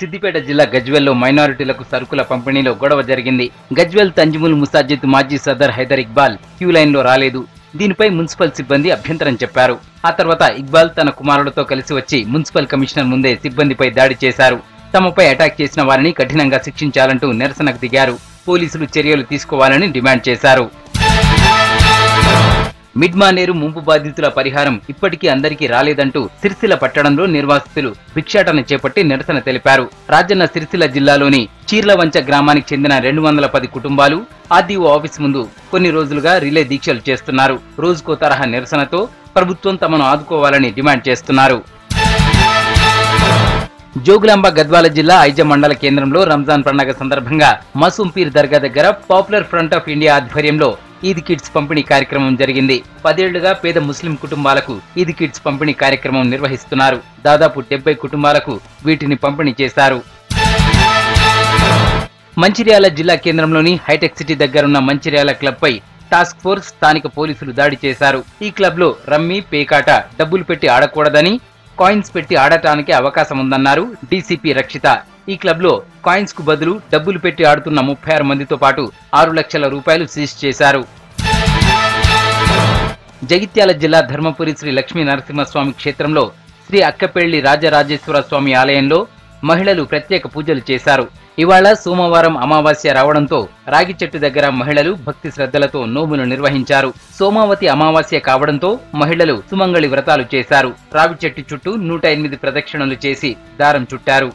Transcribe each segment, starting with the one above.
సిద్దిపేట జిల్లా గజ్వెల్లో మైనారిటీలకు సరుకుల పంపిణీలో గొడవ జరిగింది గజ్వెల్ తంజిముల్ ముసాజిద్ మాజీ సదర్ హైదర్ ఇక్బాల్ క్యూ లైన్ లో రాలేదు దీనిపై మున్సిపల్ సిబ్బంది అభ్యంతరం చెప్పారు ఆ తర్వాత ఇక్బాల్ తన కుమారుడితో కలిసి వచ్చి మున్సిపల్ కమిషనర్ ముందే సిబ్బందిపై దాడి చేశారు తమపై అటాక్ చేసిన వారిని కఠినంగా శిక్షించాలంటూ నిరసనకు దిగారు పోలీసులు చర్యలు తీసుకోవాలని డిమాండ్ చేశారు మిడ్మానేరు ముంపు బాధితుల పరిహారం ఇప్పటికీ అందరికీ రాలేదంటూ సిరిసిల్ల పట్టణంలో నిర్వాసితులు భిక్షాటన చేపట్టి నిరసన తెలిపారు రాజన్న సిరిసిల్ల జిల్లాలోని చీర్లవంచ గ్రామానికి చెందిన రెండు వందల పది కుటుంబాలు ఆర్డీఓ ఆఫీస్ ముందు కొన్ని రోజులుగా రిలే దీక్షలు చేస్తున్నారు రోజుకో తరహా నిరసనతో ప్రభుత్వం తమను ఆదుకోవాలని డిమాండ్ చేస్తున్నారు జోగులాంబ గద్వాల జిల్లా ఐజ మండల కేంద్రంలో రంజాన్ పండగ సందర్భంగా మసూంపీర్ దర్గా దగ్గర పాపులర్ ఫ్రంట్ ఆఫ్ ఇండియా ఆధ్వర్యంలో ఈద్ కిట్స్ పంపిణీ కార్యక్రమం జరిగింది పదేళ్లుగా పేద ముస్లిం కుటుంబాలకు ఈద్ కిట్స్ పంపిణీ కార్యక్రమం నిర్వహిస్తున్నారు దాదాపు డెబ్బై కుటుంబాలకు వీటిని పంపిణీ చేశారు మంచిర్యాల జిల్లా కేంద్రంలోని హైటెక్ సిటీ దగ్గరున్న మంచిర్యాల క్లబ్ పై టాస్క్ ఫోర్స్ స్థానిక పోలీసులు దాడి చేశారు ఈ క్లబ్ లో రమ్మీ పేకాట డబ్బులు పెట్టి ఆడకూడదని కాయిన్స్ పెట్టి ఆడటానికి అవకాశం ఉందన్నారు డీసీపీ రక్షిత ఈ క్లబ్ లో కాయిన్స్ కు బదులు డబ్బులు పెట్టి ఆడుతున్న ముప్పై ఆరు మందితో పాటు ఆరు లక్షల రూపాయలు సీజ్ చేశారు జగిత్యాల జిల్లా ధర్మపురి శ్రీ లక్ష్మీ నరసింహస్వామి క్షేత్రంలో శ్రీ అక్కపెళ్లి రాజరాజేశ్వర స్వామి ఆలయంలో మహిళలు ప్రత్యేక పూజలు చేశారు ఇవాళ సోమవారం అమావాస్య రావడంతో రాగి చెట్టు దగ్గర మహిళలు భక్తి శ్రద్ధలతో నోములు నిర్వహించారు సోమావతి అమావాస్య కావడంతో మహిళలు సుమంగళి వ్రతాలు చేశారు రావి చెట్టు చుట్టూ నూట ఎనిమిది ప్రదక్షిణలు చేసి దారం చుట్టారు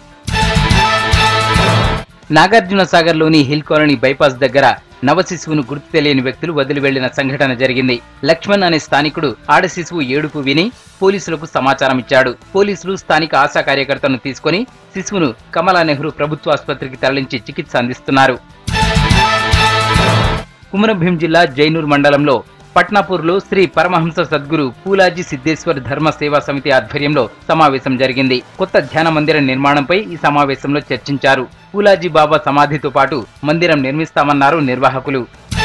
నాగార్జున సాగర్ లోని హిల్ కాలనీ బైపాస్ దగ్గర నవ శిశువును గుర్తు తెలియని వ్యక్తులు వదిలి వెళ్లిన సంఘటన జరిగింది లక్ష్మణ్ అనే స్థానికుడు ఆడ శిశువు ఏడుపు విని పోలీసులకు సమాచారం ఇచ్చాడు పోలీసులు స్థానిక ఆశా కార్యకర్తను తీసుకుని శిశువును కమలా నెహ్రూ ప్రభుత్వ ఆసుపత్రికి తరలించి చికిత్స అందిస్తున్నారు కుమరంభీం జిల్లా జైనూర్ మండలంలో పట్నాపూర్లో శ్రీ పరమహంస సద్గురు పూలాజీ సిద్ధేశ్వర్ ధర్మ సేవా సమితి ఆధ్వర్యంలో సమావేశం జరిగింది కొత్త ధ్యాన మందిరం నిర్మాణంపై ఈ సమావేశంలో చర్చించారు పూలాజీ బాబా సమాధితో పాటు మందిరం నిర్మిస్తామన్నారు నిర్వాహకులు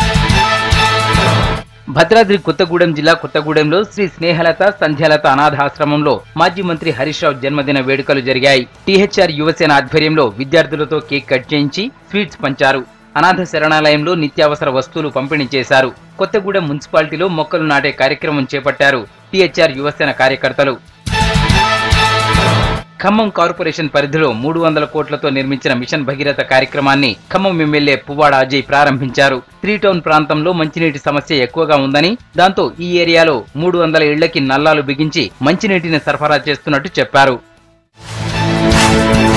భద్రాద్రి కొత్తగూడెం జిల్లా కొత్తగూడెంలో శ్రీ స్నేహలత సంధ్యలత అనాథాశ్రమంలో మాజీ మంత్రి హరీష్ రావు జన్మదిన వేడుకలు జరిగాయి టీహెచ్ఆర్ యువసేన ఆధ్వర్యంలో విద్యార్థులతో కేక్ కట్ చేయించి స్వీట్స్ పంచారు అనాథ శరణాలయంలో నిత్యావసర వస్తువులు పంపిణీ చేశారు కొత్తగూడెం మున్సిపాలిటీలో మొక్కలు నాటే కార్యక్రమం చేపట్టారు టీహెచ్ఆర్ యువసేన కార్యకర్తలు ఖమ్మం కార్పొరేషన్ పరిధిలో మూడు వందల కోట్లతో నిర్మించిన మిషన్ భగీరథ కార్యక్రమాన్ని ఖమ్మం ఎమ్మెల్యే పువ్వాడ అజయ్ ప్రారంభించారు త్రీ టౌన్ ప్రాంతంలో మంచినీటి సమస్య ఎక్కువగా ఉందని దాంతో ఈ ఏరియాలో మూడు వందల ఇళ్లకి నల్లాలు బిగించి మంచినీటిని సరఫరా చేస్తున్నట్టు చెప్పారు